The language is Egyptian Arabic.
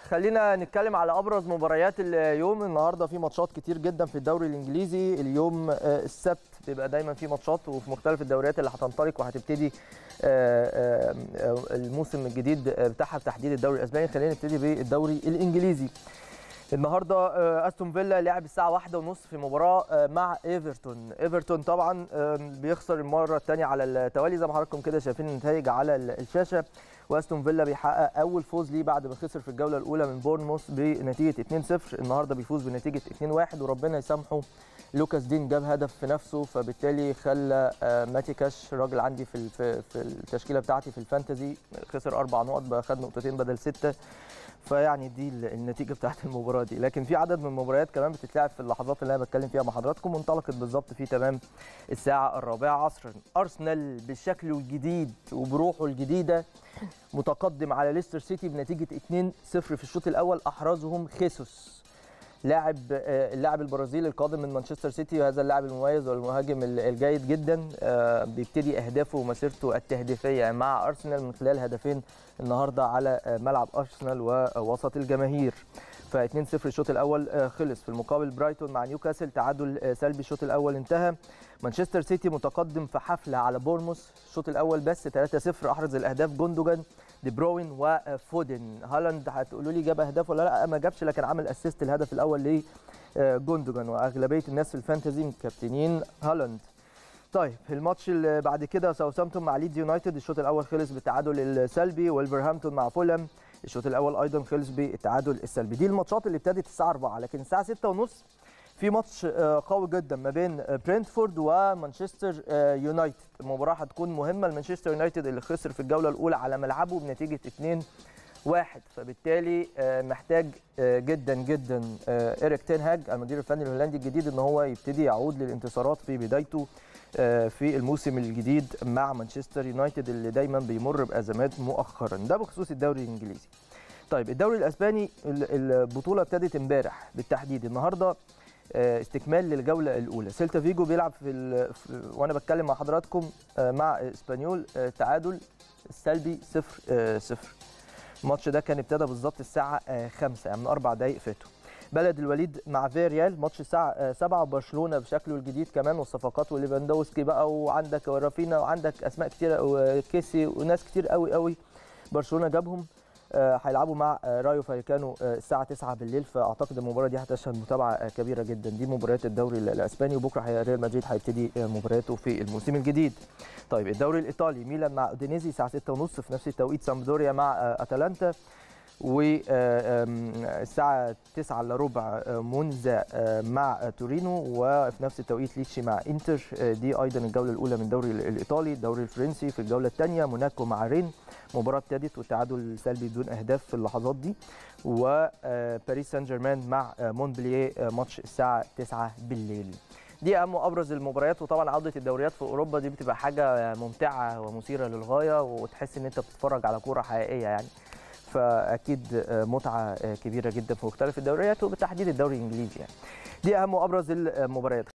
خلينا نتكلم على ابرز مباريات اليوم النهارده في ماتشات كتير جدا في الدوري الانجليزي اليوم السبت بيبقى دايما في ماتشات وفي مختلف الدوريات اللي هتنطلق وهتبتدي الموسم الجديد بتاعها بتحديد الدوري الاسباني خلينا نبتدي بالدوري الانجليزي النهارده استون فيلا لعب الساعه واحدة ونص في مباراه مع ايفرتون ايفرتون طبعا بيخسر المره الثانيه على التوالي زي ما حضراتكم كده شايفين النتائج على الشاشه واستون فيلا بيحقق اول فوز ليه بعد ما خسر في الجوله الاولى من بورنموث بنتيجه 2-0 النهارده بيفوز بنتيجه 2-1 وربنا يسامحه لوكاس دين جاب هدف في نفسه فبالتالي خلى ماتي كاش راجل عندي في في التشكيله بتاعتي في الفانتزي خسر اربع نقط بقى خد نقطتين بدل سته فيعني دي النتيجه بتاعت المباراه دي لكن في عدد من المباريات كمان بتتلعب في اللحظات اللي انا بتكلم فيها مع حضراتكم وانطلقت بالظبط في تمام الساعه الرابعه عصرا ارسنال بشكله الجديد وبروحه الجديده متقدم على ليستر سيتي بنتيجه 2-0 في الشوط الاول احرزهم خيسوس لاعب اللاعب البرازيلي القادم من مانشستر سيتي وهذا اللاعب المميز والمهاجم الجيد جدا بيبتدي اهدافه ومسيرته التهديفيه مع ارسنال من خلال هدفين النهارده على ملعب ارسنال ووسط الجماهير ف 2-0 الشوط الاول خلص في المقابل برايتون مع نيوكاسل تعادل سلبي الشوط الاول انتهى مانشستر سيتي متقدم في حفله على بورموس الشوط الاول بس 3-0 احرز الاهداف جوندوجان دي بروين وفودن هالاند هتقولوا لي جاب اهداف ولا لا ما جابش لكن عمل اسيست الهدف الاول لجوندوجان واغلبيه الناس في الفانتزي مكابتنين هالاند طيب الماتش اللي بعد كده ساوثامبتون مع ليدز يونايتد الشوط الاول خلص بالتعادل السلبي ولفرهامبتون مع فولهام الشوط الاول ايضا خلص بالتعادل السلبي دي الماتشات اللي ابتدت الساعه 4 لكن الساعه 6:30 في ماتش قوي جدا ما بين برينتفورد ومانشستر يونايتد المباراه هتكون مهمه لمانشستر يونايتد اللي خسر في الجوله الاولى على ملعبه بنتيجه 2 واحد فبالتالي محتاج جدا جدا ايريك تين هاج المدير الفني الهولندي الجديد ان هو يبتدي يعود للانتصارات في بدايته في الموسم الجديد مع مانشستر يونايتد اللي دايما بيمر بازمات مؤخرا ده بخصوص الدوري الانجليزي طيب الدوري الاسباني البطوله ابتدت امبارح بالتحديد النهارده استكمال للجوله الاولى سيلتا فيجو بيلعب في, في وانا بتكلم مع حضراتكم مع اسبانيول تعادل سلبي 0 0 الماتش ده كان ابتدى بالظبط الساعه 5 يعني من اربع دقائق فاتوا بلد الوليد مع فيريال ماتش الساعه 7 برشلونه بشكله الجديد كمان والصفقات وليفاندوسكي بقى وعندك رافينا وعندك اسماء كتيره وكيسي وناس كتير قوي قوي برشلونه جابهم هيلعبوا مع رايو فايكانو الساعه 9 بالليل فاعتقد المباراه دي هتشهد متابعه كبيره جدا دي مباريات الدوري الاسباني وبكره ريال مدريد هيبتدي مبارياته في الموسم الجديد طيب الدوري الايطالي ميلان مع اودينيزي الساعه 6:30 في نفس التوقيت سامدوريا مع اتلانتا والساعة 9 الا ربع مونزا مع تورينو وفي نفس التوقيت ليتشي مع انتر دي ايضا الجولة الأولى من الدوري الإيطالي الدوري الفرنسي في الجولة الثانية موناكو مع رين مباراة ابتدت والتعادل سلبي بدون أهداف في اللحظات دي وباريس سان جيرمان مع مونبلييه ماتش الساعة 9 بالليل دي اهم وابرز المباريات وطبعا عوده الدوريات في اوروبا دي بتبقى حاجه ممتعه ومثيره للغايه وتحس ان انت بتتفرج على كوره حقيقيه يعني فاكيد متعه كبيره جدا في مختلف الدوريات وبالتحديد الدوري الانجليزي يعني دي اهم وابرز المباريات